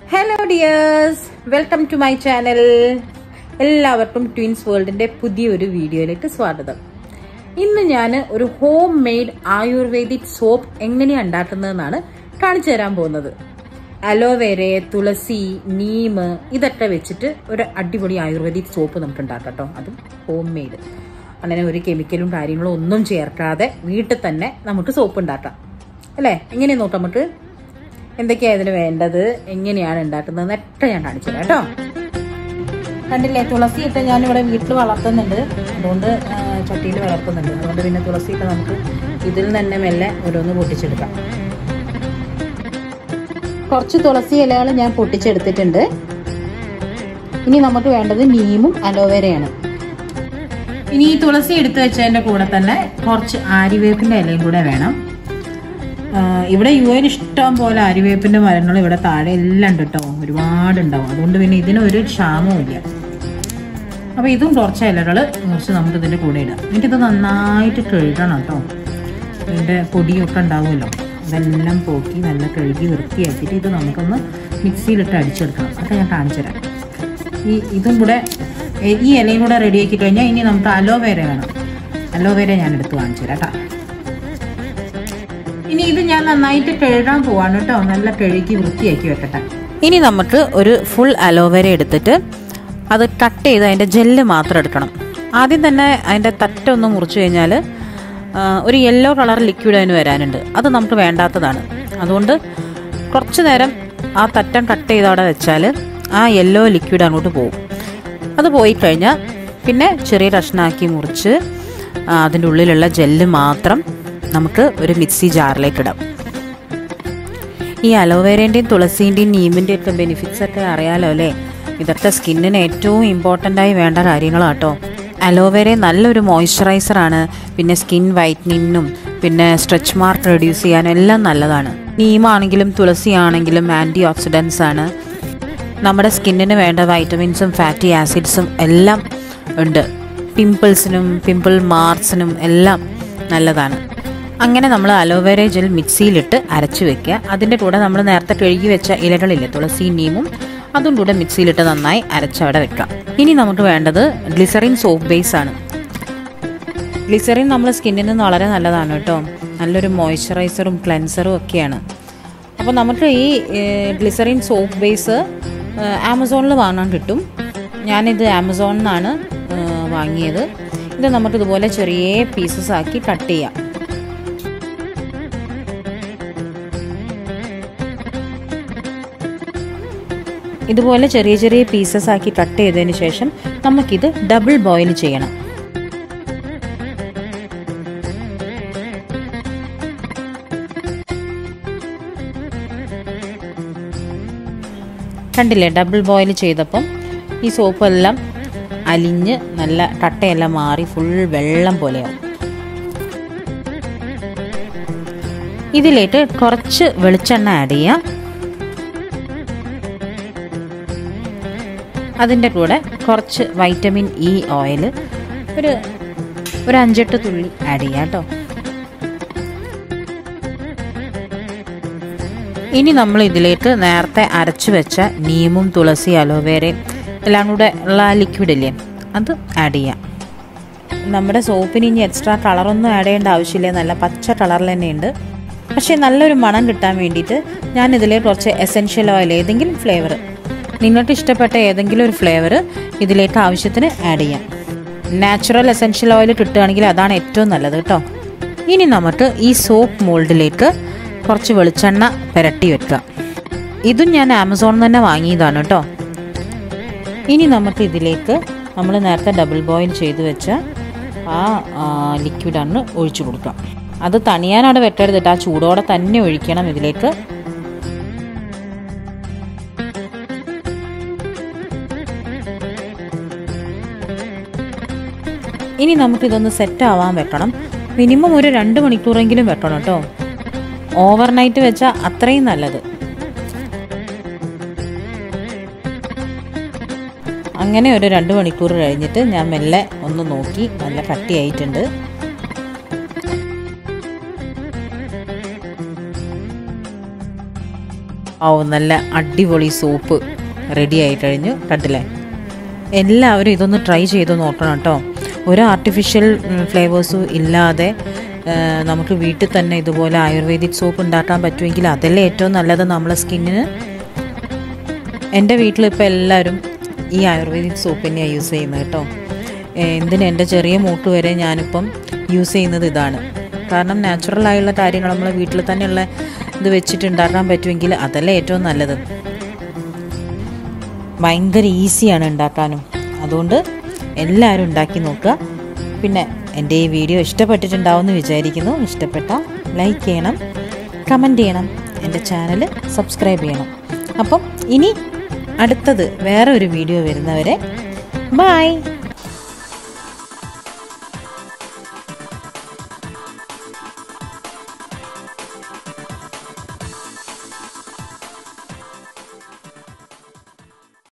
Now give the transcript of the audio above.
hello dears welcome to my channel എല്ലാവർക്കും twins വേൾഡിന്റെ പുതിയൊരു വീഡിയോയിലേക്ക് സ്വാഗതം ഇന്ന് ഞാൻ ഒരു ഹോം മെയ്ഡ് ആയുർവേദിക് സോപ്പ് എങ്ങനെയാണ് ഉണ്ടാക്കുന്നതെന്നാണ് കാണിച്ചു തരാൻ പോകുന്നത് അലോവേര തുളസി നീം ഇതൊക്കെ വെച്ചിട്ട് ഒരു അടിപൊളി ആയുർവേദിക് സോപ്പ് നമുക്ക് ഉണ്ടാക്കാം കേട്ടോ അതും ഹോം മെയ്ഡ് അങ്ങനെ ഒരു കെമിക്കലും കാര്യങ്ങളും ഒന്നും ചേർക്കാതെ വീട്ടിൽ തന്നെ നമുക്ക് സോപ്പ് ഉണ്ടാക്കാം അല്ലേ എങ്ങനെയാ നോക്കാം നമുക്ക് എന്തൊക്കെയാ ഇതിന് വേണ്ടത് എങ്ങനെയാണ് ഉണ്ടാക്കുന്നത് ഒക്കെ ഞാൻ കാണിച്ചു തരാം കേട്ടോ കണ്ടില്ലേ തുളസി ഇട്ട് ഞാനിവിടെ വീട്ടിൽ വളർത്തുന്നുണ്ട് അതുകൊണ്ട് ചട്ടിയിൽ വളർത്തുന്നുണ്ട് അതുകൊണ്ട് പിന്നെ തുളസി ഇട്ട് നമുക്ക് ഇതിൽ തന്നെ മെല്ലെ ഓരോന്ന് പൊട്ടിച്ചെടുക്കാം കുറച്ച് തുളസി ഇലകൾ ഞാൻ പൊട്ടിച്ചെടുത്തിട്ടുണ്ട് ഇനി നമുക്ക് വേണ്ടത് നീമും അലോവേരയാണ് ഇനി ഈ തുളസി എടുത്തു വെച്ചതിന്റെ കൂടെ തന്നെ കുറച്ച് ആര്യവേപ്പിന്റെ ഇലയും കൂടെ വേണം ഇവിടെ യു എൻ ഇഷ്ടം പോലെ അരിവേപ്പിന്റെ മരങ്ങൾ ഇവിടെ താഴെ എല്ലാം ഉണ്ട് കേട്ടോ ഒരുപാടുണ്ടാവും അതുകൊണ്ട് പിന്നെ ഇതിനൊരു ക്ഷാമവും ഇല്ല അപ്പോൾ ഇതും കുറച്ച് ഇലകൾ കുറച്ച് നമുക്ക് ഇതിൻ്റെ കൂടെ ഇടാം എന്നിട്ട് ഇത് നന്നായിട്ട് കഴുകണം കേട്ടോ ഇതിൻ്റെ പൊടിയൊക്കെ ഉണ്ടാവുമല്ലോ ഇതെല്ലാം പോക്കി നല്ല കഴുകി വൃത്തിയാക്കിയിട്ട് ഇത് നമുക്കൊന്ന് മിക്സിയിലിട്ട് അടിച്ചെടുക്കണം അതൊക്കെ ഞാൻ കാണിച്ചു തരാം ഈ ഇതും കൂടെ ഈ ഇലയും കൂടെ റെഡിയാക്കി കഴിഞ്ഞാൽ ഇനി നമുക്ക് അലോവേര വേണം അലോവേര ഞാൻ എടുത്ത് കാണിച്ചു തരാം കേട്ടോ ഇനി ഇത് ഞാൻ നന്നായിട്ട് കഴുകാൻ പോവാണ് കേട്ടോ നല്ല കഴുകി വൃത്തിയാക്കി വെക്കട്ടെ ഇനി നമുക്ക് ഒരു ഫുൾ അലോവേര എടുത്തിട്ട് അത് കട്ട് ചെയ്ത് അതിൻ്റെ ജെല്ല് മാത്രം എടുക്കണം ആദ്യം തന്നെ അതിൻ്റെ തറ്റൊന്ന് മുറിച്ച് കഴിഞ്ഞാൽ ഒരു യെല്ലോ കളർ ലിക്വിഡ് അതിന് വരാനുണ്ട് അത് നമുക്ക് വേണ്ടാത്തതാണ് അതുകൊണ്ട് കുറച്ച് നേരം ആ തറ്റം കട്ട് ചെയ്ത് അവിടെ വെച്ചാൽ ആ യെല്ലോ ലിക്വിഡ് അങ്ങോട്ട് പോകും അത് പോയി കഴിഞ്ഞാൽ പിന്നെ ചെറിയ കഷ്ണമാക്കി മുറിച്ച് അതിൻ്റെ ഉള്ളിലുള്ള ജെല്ല് മാത്രം നമുക്ക് ഒരു മിക്സി ജാറിലേക്ക് ഇടാം ഈ അലോവേരേൻ്റെയും തുളസീൻ്റെയും നീമിൻ്റെയും ഒക്കെ ബെനിഫിറ്റ്സ് ഒക്കെ അറിയാലോ അല്ലേ ഇതൊക്കെ സ്കിന്നിന് ഏറ്റവും ഇമ്പോർട്ടൻ്റ് ആയി വേണ്ട കാര്യങ്ങളാട്ടോ അലോവേര നല്ലൊരു മോയ്സ്ചറൈസറാണ് പിന്നെ സ്കിൻ വൈറ്റനിങ്ങിനും പിന്നെ സ്ട്രെച്ച് മാർക്ക് റെഡ്യൂസ് ചെയ്യാനും എല്ലാം നല്ലതാണ് നീമാണെങ്കിലും തുളസി ആണെങ്കിലും ആൻറ്റി ഓക്സിഡൻസ് ആണ് നമ്മുടെ സ്കിന്നിന് വേണ്ട വൈറ്റമിൻസും ഫാറ്റി ആസിഡ്സും എല്ലാം ഉണ്ട് പിമ്പിൾസിനും പിമ്പിൾ മാർക്സിനും എല്ലാം നല്ലതാണ് അങ്ങനെ നമ്മൾ അലോവേര ജെൽ മിക്സിയിലിട്ട് അരച്ചു വെക്കുക അതിൻ്റെ കൂടെ നമ്മൾ നേരത്തെ കഴുകി വെച്ച ഇലകളില്ലേ തുളസി നീമും അതും കൂടെ മിക്സിയിലിട്ട് നന്നായി അരച്ചവിടെ വെക്കാം ഇനി നമുക്ക് വേണ്ടത് ഗ്ലിസറിൻ സോപ്പ് ബേസ് ആണ് ഗ്ലിസറിൻ നമ്മുടെ സ്കിന്നിന് വളരെ നല്ലതാണ് കേട്ടോ നല്ലൊരു മോയ്സ്ചറൈസറും ക്ലെൻസറും ഒക്കെയാണ് അപ്പോൾ നമുക്ക് ഈ ഗ്ലിസറിൻ സോപ്പ് ബേസ് ആമസോണിൽ വാങ്ങാൻ കിട്ടും ഞാനിത് ആമസോണിൽ നിന്നാണ് വാങ്ങിയത് ഇത് നമുക്കിതുപോലെ ചെറിയ പീസസ് ആക്കി കട്ട് ചെയ്യാം ഇതുപോലെ ചെറിയ ചെറിയ പീസസ് ആക്കി കട്ട് ചെയ്തതിന് ശേഷം നമുക്കിത് ഡബിൾ ബോയിൽ ചെയ്യണം കണ്ടില്ലേ ഡബിൾ ബോയിൽ ചെയ്തപ്പം ഈ സോപ്പ് എല്ലാം അലിഞ്ഞ് നല്ല കട്ടയെല്ലാം മാറി ഫുൾ വെള്ളം പോലെയാവും ഇതിലേക്ക് കുറച്ച് വെളിച്ചെണ്ണ ആഡ് ചെയ്യാം അതിൻ്റെ കൂടെ കുറച്ച് വൈറ്റമിൻ ഇ ഓയിൽ ഒരു ഒരു അഞ്ചെട്ട് തുള്ളി ആഡ് ചെയ്യാം കേട്ടോ ഇനി നമ്മൾ ഇതിലേക്ക് നേരത്തെ അരച്ചു വെച്ച നീമും തുളസി അലോവേരയും എല്ലാം കൂടെ ഉള്ള ലിക്വിഡ് ഇല്ലേ അത് ആഡ് ചെയ്യാം നമ്മുടെ സോപ്പിന് ഇനി എക്സ്ട്രാ കളറൊന്നും ആഡ് ചെയ്യേണ്ട ആവശ്യമില്ല നല്ല പച്ച കളറിൽ തന്നെയുണ്ട് പക്ഷേ നല്ലൊരു മണം കിട്ടാൻ വേണ്ടിയിട്ട് ഞാൻ ഇതിലേക്ക് കുറച്ച് എസെൻഷ്യൽ ഓയിൽ ഏതെങ്കിലും ഫ്ലേവർ നിങ്ങൾക്ക് ഇഷ്ടപ്പെട്ട ഏതെങ്കിലും ഒരു ഫ്ലേവർ ഇതിലേക്ക് ആവശ്യത്തിന് ആഡ് ചെയ്യാം നാച്ചുറൽ എസെൻഷ്യൽ ഓയിൽ കിട്ടുകയാണെങ്കിൽ അതാണ് ഏറ്റവും നല്ലത് കേട്ടോ ഇനി നമുക്ക് ഈ സോപ്പ് മോൾഡിലേക്ക് കുറച്ച് വെളിച്ചെണ്ണ പുരട്ടി വെക്കുക ഇതും ഞാൻ ആമസോണിൽ തന്നെ വാങ്ങിയതാണ് കേട്ടോ ഇനി നമുക്ക് ഇതിലേക്ക് നമ്മൾ നേരത്തെ ഡബിൾ ബോയിൽ ചെയ്ത് വെച്ച ആ ലിക്വിഡാണ് ഒഴിച്ചു കൊടുക്കാം അത് തണിയാനവിടെ വെട്ടരുതിട്ട് ആ ചൂടോടെ തന്നെ ഒഴിക്കണം ഇതിലേക്ക് ഇനി നമുക്കിതൊന്ന് സെറ്റ് ആവാൻ വെക്കണം മിനിമം ഒരു രണ്ട് മണിക്കൂറെങ്കിലും വെക്കണം കേട്ടോ ഓവർനൈറ്റ് വെച്ചാൽ അത്രയും നല്ലത് അങ്ങനെ ഒരു രണ്ട് മണിക്കൂർ കഴിഞ്ഞിട്ട് ഞാൻ മെല്ലെ ഒന്ന് നോക്കി നല്ല കട്ടിയായിട്ടുണ്ട് ഓ നല്ല അടിപൊളി സോപ്പ് റെഡി ആയി കഴിഞ്ഞു കണ്ടില്ലേ എല്ലാവരും ഇതൊന്ന് ട്രൈ ചെയ്ത് നോക്കണം കേട്ടോ ഒരു ആർട്ടിഫിഷ്യൽ ഫ്ലേവേഴ്സും ഇല്ലാതെ ആ, നമുക്ക് വീട്ടിൽ തന്നെ ഇതുപോലെ ആയുർവേദിക് സോപ്പ് ഉണ്ടാക്കാൻ പറ്റുമെങ്കിൽ അതല്ലേ ഏറ്റവും നല്ലത് നമ്മളെ സ്കിന്നിന് എൻ്റെ വീട്ടിലിപ്പോൾ എല്ലാവരും ഈ ആയുർവേദിക് സോപ്പ് തന്നെയാണ് യൂസ് ചെയ്യുന്നത് കേട്ടോ എന്തിന് എൻ്റെ ചെറിയ മൂട്ട് വരെ ഞാനിപ്പം യൂസ് ചെയ്യുന്നത് ഇതാണ് കാരണം നാച്ചുറൽ ആയുള്ള കാര്യങ്ങൾ നമ്മൾ വീട്ടിൽ തന്നെയുള്ള ഇത് വെച്ചിട്ട് ഉണ്ടാക്കാൻ പറ്റുമെങ്കിൽ അതല്ലേ ഏറ്റവും നല്ലത് ഭയങ്കര ഈസിയാണ് ഉണ്ടാക്കാനും അതുകൊണ്ട് എല്ലാവരും ഉണ്ടാക്കി നോക്കുക പിന്നെ എൻ്റെ ഈ വീഡിയോ ഇഷ്ടപ്പെട്ടിട്ടുണ്ടാവുമെന്ന് വിചാരിക്കുന്നു ഇഷ്ടപ്പെട്ടാൽ ലൈക്ക് ചെയ്യണം കമൻറ്റ് ചെയ്യണം എൻ്റെ ചാനൽ സബ്സ്ക്രൈബ് ചെയ്യണം അപ്പം ഇനി അടുത്തത് വേറെ ഒരു വീഡിയോ വരുന്നവരെ ബായ്